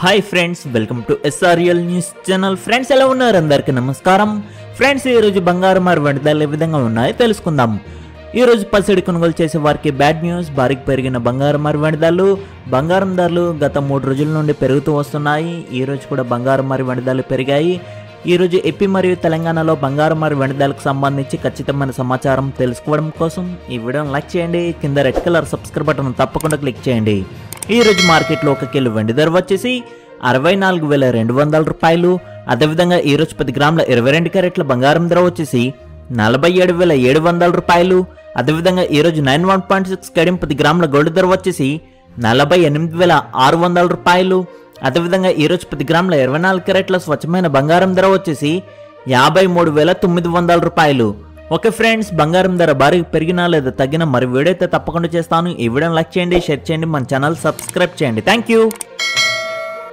hi friends welcome to SRL news channel friends ఎలా ఉన్నారు అందరికీ నమస్కారం ఫ్రెండ్స్ ఈ రోజు బంగారం మరి వంటి ధరలు ఏ విధంగా ఉన్నాయో తెలుసుకుందాం ఈ రోజు పసిడి కొనుగోలు చేసే వారికి బ్యాడ్ న్యూస్ భారీకి పెరిగిన బంగారం మరి వంటి ధరలు బంగారం ధరలు గత మూడు రోజుల నుండి పెరుగుతూ వస్తున్నాయి ఈ రోజు కూడా బంగారం మరి వంటి ధరలు పెరిగాయి ఈ రోజు ఏపీ మరియు తెలంగాణలో బంగారం మరియు వెండి ధరలకు సంబంధించి ఖచ్చితమైన సమాచారం తెలుసుకోవడం కోసం ఈ వీడియోని లైక్ చేయండి కింద రెడ్ కలర్ సబ్స్క్రైబ్ బటన్ తప్పకుండా క్లిక్ చేయండి ఈ రోజు మార్కెట్లో ఒక కిలో వెండి ధర వచ్చేసి అరవై నాలుగు వేల రెండు వందల రూపాయలు అదేవిధంగా ఈ రోజు పది గ్రాముల ఇరవై రెండు క్యారెట్ల బంగారం ధర వచ్చేసి నలభై ఏడు వేల ఏడు వందల రూపాయలు అదేవిధంగా ఈ రోజు నైన్ వన్ పాయింట్ సిక్స్ కడియం పది గ్రాముల గోల్డ్ ధర వచ్చేసి నలభై ఎనిమిది వేల ఆరు వందల రూపాయలు అదేవిధంగా ఈ రోజు పది గ్రాముల ఇరవై నాలుగు క్యారెట్ల స్వచ్ఛమైన బంగారం ధర వచ్చేసి యాభై మూడు వేల తొమ్మిది వందల రూపాయలు ఓకే ఫ్రెండ్స్ బంగారం ధర భారీ పెరిగినా లేదా తగ్గినా మరి వీడియో అయితే తప్పకుండా చేస్తాను ఈ వీడియోని లైక్ చేయండి షేర్ చేయండి మన ఛానల్ సబ్స్క్రైబ్ చేయండి థ్యాంక్ యూ